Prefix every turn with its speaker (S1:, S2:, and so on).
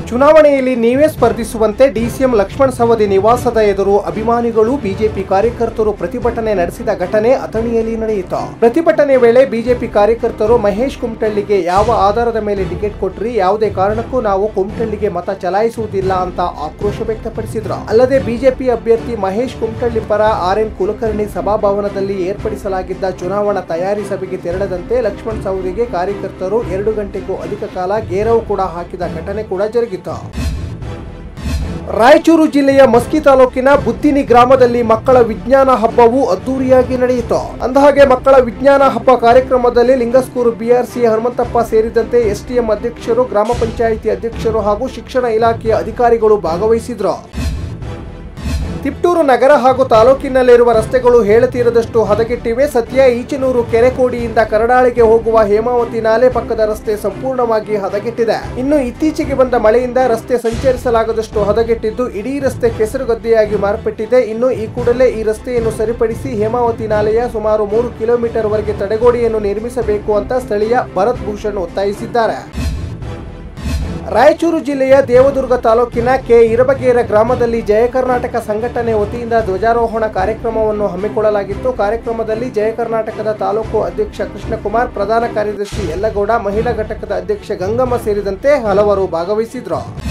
S1: ಚುನಾವಣೆಯಲ್ಲಿ ನೀವೇ ಸ್ಪರ್ಧಿಸುವಂತೆ ಡಿಸಿಎಂ ಲಕ್ಷ್ಮಣ್ ಸವದಿ ನಿವಾಸದ ಎದುರು ಅಭಿಮಾನಿಗಳು ಬಿಜೆಪಿ ಕಾರ್ಯಕರ್ತರು ಪ್ರತಿಭಟನೆ ನಡೆಸಿದ ಘಟನೆ ಅಥಣಿಯಲ್ಲಿ ನಡೆಯಿತು ಪ್ರತಿಭಟನೆ ವೇಳೆ ಬಿಜೆಪಿ ಕಾರ್ಯಕರ್ತರು ಮಹೇಶ್ ಕುಮಟಳ್ಳಿಗೆ ಯಾವ ಆಧಾರದ ಮೇಲೆ ಟಿಕೆಟ್ ಕೊಟ್ರಿ ಯಾವುದೇ ಕಾರಣಕ್ಕೂ ನಾವು ಕುಮಟಳ್ಳಿಗೆ ಮತ ಚಲಾಯಿಸುವುದಿಲ್ಲ ಅಂತ ಆಕ್ರೋಶ ವ್ಯಕ್ತಪಡಿಸಿದ್ರು ಅಲ್ಲದೆ ಬಿಜೆಪಿ ಅಭ್ಯರ್ಥಿ ಮಹೇಶ್ ಕುಮಟಳ್ಳಿ ಪರ ಆರ್ ಎನ್ ಕುಲಕರ್ಣಿ ಸಭಾಭವನದಲ್ಲಿ ಏರ್ಪಡಿಸಲಾಗಿದ್ದ ಚುನಾವಣಾ ತಯಾರಿ ಸಭೆಗೆ ತೆರಳದಂತೆ ಲಕ್ಷ್ಮಣ್ ಸವದಿಗೆ ಕಾರ್ಯಕರ್ತರು ಎರಡು ಗಂಟೆಗೂ ಅಧಿಕ ಕಾಲ ಗೇರವು ಕೂಡ ಹಾಕಿದ ಘಟನೆ ಕೂಡ ಜರುಗಿತು ರಾಯಚೂರು ಜಿಲ್ಲೆಯ ಮಸ್ಕಿ ತಾಲೂಕಿನ ಬುದ್ದಿನಿ ಗ್ರಾಮದಲ್ಲಿ ಮಕ್ಕಳ ವಿಜ್ಞಾನ ಹಬ್ಬವು ಅದ್ದೂರಿಯಾಗಿ ನಡೆಯಿತು ಅಂದಹಾಗೆ ಮಕ್ಕಳ ವಿಜ್ಞಾನ ಹಬ್ಬ ಕಾರ್ಯಕ್ರಮದಲ್ಲಿ ಲಿಂಗಸ್ಕೂರು ಬಿಆರ್ಸಿ ಹನುಮಂತಪ್ಪ ಸೇರಿದಂತೆ ಎಸ್ಟಿಎಂ ಅಧ್ಯಕ್ಷರು ಗ್ರಾಮ ಪಂಚಾಯಿತಿ ಅಧ್ಯಕ್ಷರು ಹಾಗೂ ಶಿಕ್ಷಣ ಇಲಾಖೆಯ ಅಧಿಕಾರಿಗಳು ಭಾಗವಹಿಸಿದ್ರು ತಿಪ್ಟೂರು ನಗರ ಹಾಗೂ ತಾಲೂಕಿನಲ್ಲಿರುವ ರಸ್ತೆಗಳು ಹೇಳತೀರದಷ್ಟು ಹದಗೆಟ್ಟಿವೆ ಸದ್ಯ ಈಚನೂರು ಕೆರೆಕೋಡಿಯಿಂದ ಕರಡಾಳಿಗೆ ಹೋಗುವ ಹೇಮಾವತಿ ನಾಲೆ ಪಕ್ಕದ ರಸ್ತೆ ಸಂಪೂರ್ಣವಾಗಿ ಹದಗೆಟ್ಟಿದೆ ಇನ್ನು ಇತ್ತೀಚೆಗೆ ಬಂದ ಮಳೆಯಿಂದ ರಸ್ತೆ ಸಂಚರಿಸಲಾಗದಷ್ಟು ಹದಗೆಟ್ಟಿದ್ದು ಇಡೀ ರಸ್ತೆ ಕೆಸರುಗದ್ದೆಯಾಗಿ ಮಾರ್ಪಟ್ಟಿದೆ ಇನ್ನು ಈ ಕೂಡಲೇ ಈ ರಸ್ತೆಯನ್ನು ಸರಿಪಡಿಸಿ ಹೇಮಾವತಿ ನಾಲೆಯ ಸುಮಾರು ಮೂರು ಕಿಲೋಮೀಟರ್ ವರೆಗೆ ತಡೆಗೋಡೆಯನ್ನು ನಿರ್ಮಿಸಬೇಕು ಅಂತ ಸ್ಥಳೀಯ ಭರತ್ ಭೂಷಣ್ ಒತ್ತಾಯಿಸಿದ್ದಾರೆ ರಾಯಚೂರು ಜಿಲ್ಲೆಯ ದೇವದುರ್ಗ ತಾಲೂಕಿನ ಕೆ ಇರಬಗೇರ ಗ್ರಾಮದಲ್ಲಿ ಜಯ ಕರ್ನಾಟಕ ಸಂಘಟನೆ ವತಿಯಿಂದ ಧ್ವಜಾರೋಹಣ ಕಾರ್ಯಕ್ರಮವನ್ನು ಹಮ್ಮಿಕೊಳ್ಳಲಾಗಿತ್ತು ಕಾರ್ಯಕ್ರಮದಲ್ಲಿ ಜಯ ಕರ್ನಾಟಕದ ತಾಲೂಕು ಅಧ್ಯಕ್ಷ ಕೃಷ್ಣಕುಮಾರ್ ಪ್ರಧಾನ ಕಾರ್ಯದರ್ಶಿ ಯಲ್ಲಗೌಡ ಮಹಿಳಾ ಘಟಕದ ಅಧ್ಯಕ್ಷ ಗಂಗಮ್ಮ ಸೇರಿದಂತೆ ಹಲವರು ಭಾಗವಹಿಸಿದ್ರು